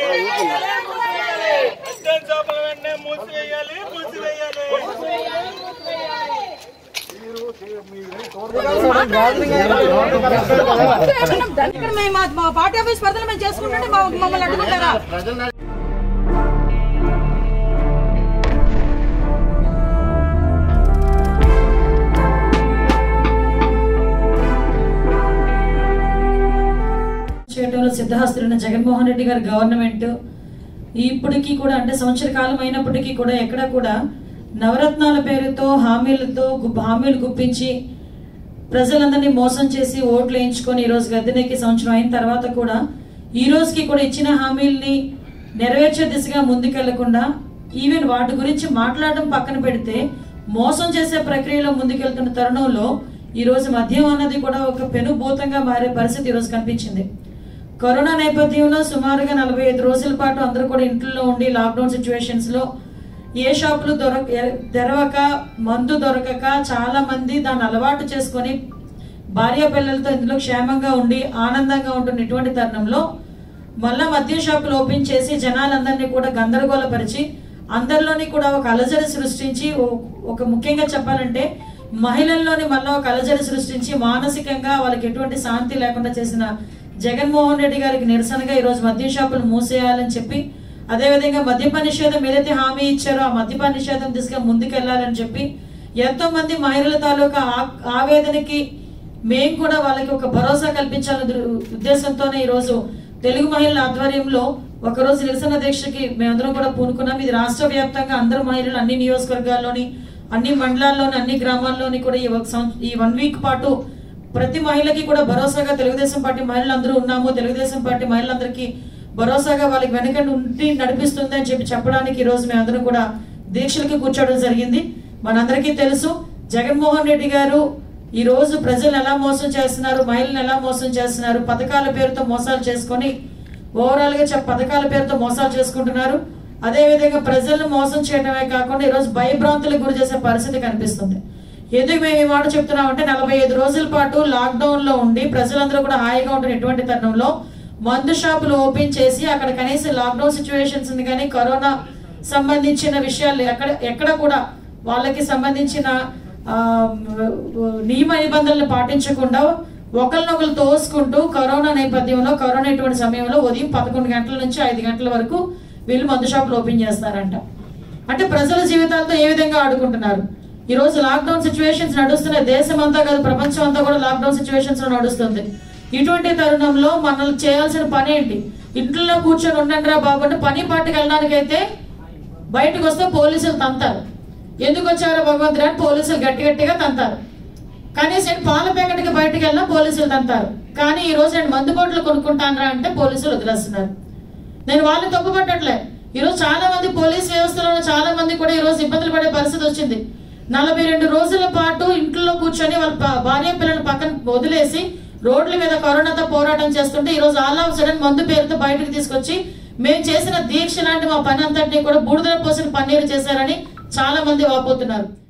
అద్దెం చేపల వెంటనే మూసివేయాలి మూసివేయాలి ఇక్కడ మేము మా- మా పార్టీ ఆఫీస్ పరిధిలో మేము చేసుకుంటుంటే మా- మమ్మల్ని అడ్డుకుంటారా చేయడంలో సిద్ధహస్తున్న జగన్మోహన్ రెడ్డి గారి గవర్నమెంట్ ఇప్పటికీ కూడా అంటే సంవత్సర కాలం అయినప్పటికీ కూడా ఎక్కడ కూడా నవరత్నాల పేరుతో హామీలతో గు- హామీలు గుప్పించి ప్రజలందరినీ మోసం చేసి ఓట్లు వేయించుకొని ఈరోజు గద్దెనెక్కి సంవత్సరం అయిన తర్వాత కూడా ఈ రోజుకి కూడా ఇచ్చిన హామీల్ని నెరవేర్చే దిశగా ముందుకెళ్లకుండా ఈవెన్ వాటి గురించి మాట్లాడడం పక్కన పెడితే మోసం చేసే ప్రక్రియలో ముందుకెళ్తున్న తరుణంలో ఈ రోజు మద్యం అన్నది కూడా ఒక పెనుభూతంగా మారే పరిస్థితి ఈరోజు కనిపించింది కరోనా నేపథ్యంలో సుమారుగా నలభై ఐదు రోజుల పాటు అందరూ కూడా ఇంట్లో ఉండి లాక్డౌన్ సిచ్యువేషన్స్ లో ఏ షాపులు దొరక ఎ- తెరవక మందు దొరకక చాలా మంది దాన్ని అలవాటు చేసుకొని భార్య పిల్లలతో ఇందులో క్షేమంగా ఉండి ఆనందంగా ఉంటున్న ఇటువంటి తరుణంలో మళ్ళా మద్యం షాపులు ఓపెన్ చేసి జనాలందరినీ కూడా గందరగోళపరిచి అందరిలోని కూడా ఒక అలజడి సృష్టించి ఓ- ఒక ముఖ్యంగా చెప్పాలంటే మహిళల్లోని మళ్ళా ఒక అలజడి సృష్టించి మానసికంగా వాళ్ళకి ఎటువంటి శాంతి లేకుండా చేసిన జగన్మోహన్ రెడ్డి గారికి నిరసనగా ఈరోజు మద్యం షాపులు మూసేయాలని చెప్పి అదేవిధంగా మద్యపాన నిషేధం ఏదైతే హామీ ఇచ్చారో ఆ మద్యపాన నిషేధం దిశగా ముందుకెళ్లాలని చెప్పి ఎంతో మంది మహిళల తాలూకా ఆ- ఆవేదనకి మేము కూడా వాళ్ళకి ఒక భరోసా కల్పించాలనే దృ- ఉద్దేశంతోనే ఈరోజు తెలుగు మహిళల ఆధ్వర్యంలో ఒకరోజు నిరసన దీక్షకి మేమందరం కూడా పూనుకున్నాం ఇది రాష్ట్ర వ్యాప్తంగా అందరు మహిళలు అన్ని నియోజకవర్గాల్లోని అన్ని మండలాల్లోని అన్ని గ్రామాల్లోని కూడా ఈ ఒక సం- ఈ వన్ వీక్ పాటు ప్రతి మహిళకి కూడా భరోసాగా తెలుగుదేశం పార్టీ మహిళలందరూ ఉన్నాము తెలుగుదేశం పార్టీ మహిళలందరికీ భరోసాగా వాళ్ళకి వెనక ఉండి నడిపిస్తుంది అని చెప్పి చెప్పడానికి ఈ రోజు మేమందరం కూడా దీక్షలకి కూర్చోవడం జరిగింది మనందరికీ తెలుసు జగన్మోహన్ రెడ్డి గారు ఈ రోజు ప్రజలను ఎలా మోసం చేస్తున్నారు మహిళలను ఎలా మోసం చేస్తున్నారు పథకాల పేరుతో మోసాలు చేసుకొని ఓవరాల్ గా చెప్ప పథకాల పేరుతో మోసాలు చేసుకుంటున్నారు అదే విధంగా ప్రజలను మోసం చేయడమే కాకుండా ఈరోజు భయభ్రాంతులకు గురి చేసే పరిస్థితి కనిపిస్తుంది ఎందుకు మేము ఈ మాట చెప్తున్నాం అంటే నలభై ఐదు రోజుల పాటు లాక్డౌన్ లో ఉండి ప్రజలందరూ కూడా హాయిగా ఉంటున్న ఇటువంటి తరుణంలో మందు షాపులు ఓపెన్ చేసి అక్కడ కనీసం లాక్డౌన్ సిచ్యువేషన్స్ కానీ కరోనా సంబంధించిన విషయాలు ఎక్కడ ఎక్కడ కూడా వాళ్ళకి సంబంధించిన ఆ, నియమ నిబంధనలు పాటించకుండా ఒకరినొకరు తోసుకుంటూ కరోనా నేపథ్యంలో కరోనా ఇటువంటి సమయంలో ఉదయం పదకొండు గంటల నుంచి ఐదు గంటల వరకు వీళ్ళు మందు షాపులు ఓపెన్ చేస్తారంట అంటే ప్రజల జీవితాలతో ఏ విధంగా ఆడుకుంటున్నారు ఈ రోజు లాక్డౌన్ సిచ్యువేషన్స్ నడుస్తున్నాయి దేశం అంతా కాదు ప్రపంచం అంతా కూడా లాక్డౌన్ సిచ్యువేషన్స్ లో నడుస్తుంది ఇటువంటి తరుణంలో మనల్ని చేయాల్సిన పని ఏంటి ఇంట్లో కూర్చొని ఉండండి రా బాబు అంటే పని పాటికి వెళ్ళడానికైతే బయటకు వస్తే పోలీసులు తంతారు ఎందుకు వచ్చారో భగవంతుడు అని పోలీసులు గట్టి గట్టిగా తంతారు కనీసం నేను పాల ప్యాకెట్కి బయటకు వెళ్ళినా పోలీసులు తంతారు కానీ ఈ రోజు నేను మందు బాటిల్ కొనుక్కుంటానరా అంటే పోలీసులు వదిలేస్తున్నారు నేను వాళ్ళని తప్పుపట్టట్లే ఈరోజు చాలా మంది పోలీస్ వ్యవస్థలో చాలా మంది కూడా ఈ రోజు ఇబ్బందులు పడే పరిస్థితి వచ్చింది నలభై రెండు రోజుల పాటు ఇంట్లో కూర్చొని వాళ్ళ ప- భార్య పిల్లలు పక్కన వదిలేసి రోడ్ల మీద కరోనాతో పోరాటం చేస్తుంటే ఈ రోజు ఆల్ ఆఫ్ సడన్ మందు పేరుతో బయటకు తీసుకొచ్చి మేము చేసిన దీక్ష లాంటి మా పని అంతటినీ కూడా బూడిదల పోసిన పన్నీరు చేశారని చాలా మంది వాపోతున్నారు